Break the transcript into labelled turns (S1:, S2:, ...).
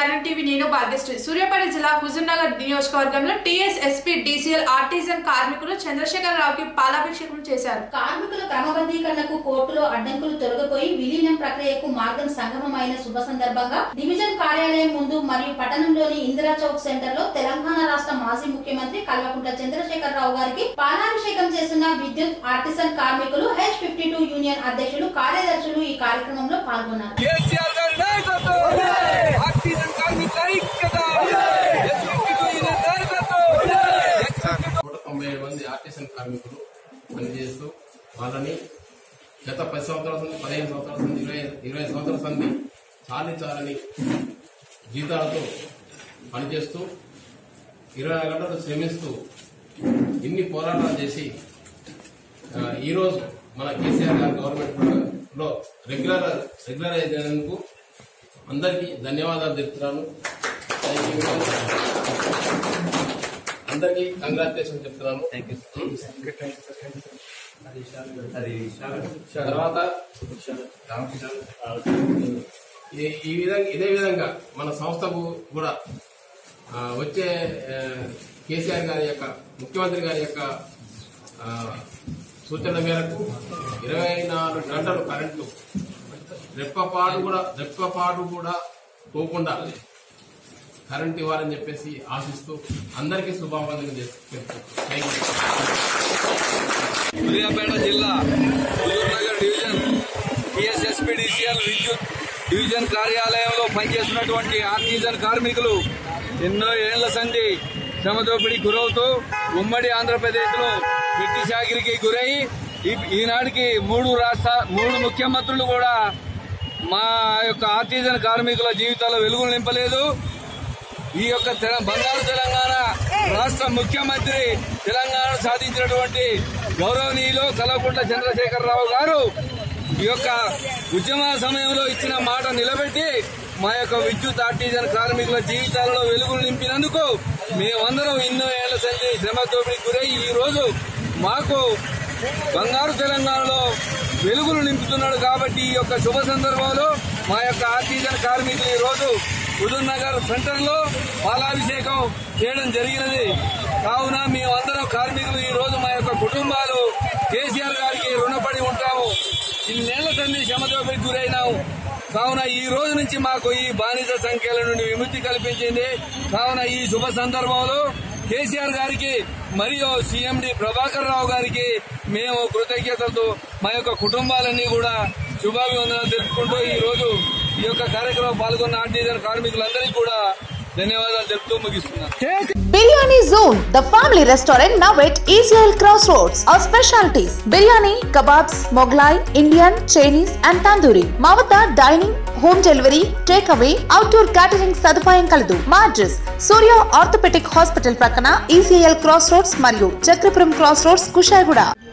S1: One TV నేను బాధ్యశ్రీ సూర్యాపేట జిల్లా హుజూర్నగర్ నియోజకవర్గంలో టీఎస్ఎస్పీ డీసీఎల్ ఆర్టిజన్ కార్మికులు చంద్రశేఖర్ రావుకి పాలాభిషేకం చేశారు
S2: కార్మికుల క్రమబద్ధీకరణకు కోర్టులో అడ్డంకులు తొలగిపోయి విలీనం ప్రక్రియకు మార్గం సంగమమైన శుభ సందర్భంగా డివిజన్ కార్యాలయం ముందు మరియు పట్టణంలోని ఇందిరా చౌక్ సెంటర్ లో తెలంగాణ రాష్ట్ర మాజీ ముఖ్యమంత్రి కల్వకుంట్ల చంద్రశేఖర్ రావు గారికి పాలాభిషేకం చేసిన విద్యుత్ ఆర్టిసన్ కార్మికులు హెచ్ ఫిఫ్టీ టూ యూనియన్ అధ్యక్షులు కార్యదర్శులు ఈ కార్యక్రమంలో పాల్గొన్నారు
S3: కేసీఆర్ గారి నాయకత్వం ఆక్సిజన్ కార్మికుల ఐక్యత ఎస్ఎఫ్టీ యూనియన్ నాయకత్వం
S4: నూట తొంభై ఏడు మంది ఆర్టిసన్ కార్మికులు పనిచేస్తూ వాళ్ళని గత పది సంవత్సరాల సంది పదిహేను సంవత్సరాల సంది ఇరవై ఇరవై సంవత్సరాల సంది సాధించాలని జీతాలతో పనిచేస్తూ ఇరవై నాలుగు గంటలు శ్రమిస్తూ ఇన్ని పోరాటాలు చేసి ఆ, ఈరోజు మన కేసీఆర్ గారి గవర్నమెంట్ లో రెగ్యులర్ రెగ్యులర్ అయినందుకు అందరికీ ధన్యవాదాలు చెప్తున్నాను Thank you. అందరికీ కంగ్రాచులేషన్ చెప్తున్నాను తర్వాత ఈ- ఈ విధంగా ఇదే విధంగా మన సంస్థకు కూడా ఆ, వచ్చే ఆ, కేసీఆర్ గారి యొక్క ముఖ్యమంత్రి గారి యొక్క ఆ, సూచనల మేరకు ఇరవై నాలుగు గంటలు కరెంటు రెప్పపాటు కూడా రెప్పపాటు కూడా పోకుండా కరెంట్ ఇవ్వాలని చెప్పేసి ఆశిస్తూ అందరికీ శుభావందనం చెప్తున్నాను థ్యాంక్ యూ
S3: సూర్యాపేట జిల్లా హుజూర్నగర్ డివిజన్ టిఎస్ఎస్పీడీసీఎల్ విద్యుత్ డివిజన్ కార్యాలయంలో పనిచేస్తున్నటువంటి ఆక్సిజన్ కార్మికులు ఎన్నో ఏళ్ల సంధి శ్రమదోపిడీ గురవుతూ ఉమ్మడి ఆంధ్రప్రదేశ్లో బ్రిటిష్ ఆగిరికి గురై ఈ- ఈనాటికి మూడు రాష్ట్ర మూడు ముఖ్యమంత్రులు కూడా మా యొక్క ఆక్సిజన్ కార్మికుల జీవితాల్లో వెలుగులు నింపలేదు ఈ యొక్క తెల- బంగారు తెలంగాణ రాష్ట్ర ముఖ్యమంత్రి తెలంగాణ సాధించినటువంటి గౌరవనీయులు కల్వకుంట్ల చంద్రశేఖరరావు గారు ఈ యొక్క ఉద్యమ సమయంలో ఇచ్చిన మాట నిలబెట్టి మా యొక్క విద్యుత్ ఆర్టిజన్ కార్మికుల జీవితాలలో వెలుగులు నింపినందుకు మేమందరం ఎన్నో ఏళ్ల సంది శ్రమ దోపిడీకి గురై ఈ రోజు మాకు బంగారు తెలంగాణలో వెలుగులు నింపుతున్నాడు కాబట్టి ఈ యొక్క శుభ సందర్భంలో మా యొక్క ఆక్సిజన్ కార్మికులు ఈ రోజు హుజూర్ నగర్ సెంటర్ లో పాలాభిషేకం చేయడం జరిగినది కావున మేమందరం కార్మికులు ఈ రోజు మా యొక్క కుటుంబాలు కేసీఆర్ గారికి రుణపడి ఉంటాము ఇన్నేళ్ల సంది శ్రమదోపిడికి గురైనాము కావున ఈ రోజు నుంచి మాకు ఈ బానిస సంఖ్యల నుండి విముక్తి కల్పించింది కావున ఈ శుభ సందర్భంలో కేసీఆర్ గారికి మరియు సీఎండి ప్రభాకర్ రావు గారికి మేము కృతజ్ఞతలతో మా యొక్క కుటుంబాలన్నీ కూడా శుభాభివందనాలు తెలుపుకుంటూ ఈ రోజు ఈ యొక్క కార్యక్రమం పాల్గొన్న ఆర్టీజన్ కార్మికులందరికీ కూడా ధన్యవాదాలు తెలుపుతూ ముగిస్తున్నాను
S5: biryani zone the family restaurant now at ECL cross roads our specialities biryani kebabs Mughlai Indian Chinese and tandoori మా వద్ద dining home delivery take away outdoor catering సదుపాయం కలదు మా అడ్రస్ సూర్య ఆర్థోపెటిక్ హాస్పిటల్ ప్రక్కన ఈసీఎల్ క్రాస్ రోడ్స్ మరియు చక్రపురం క్రాస్ రోడ్స్ కుషాయిగూడ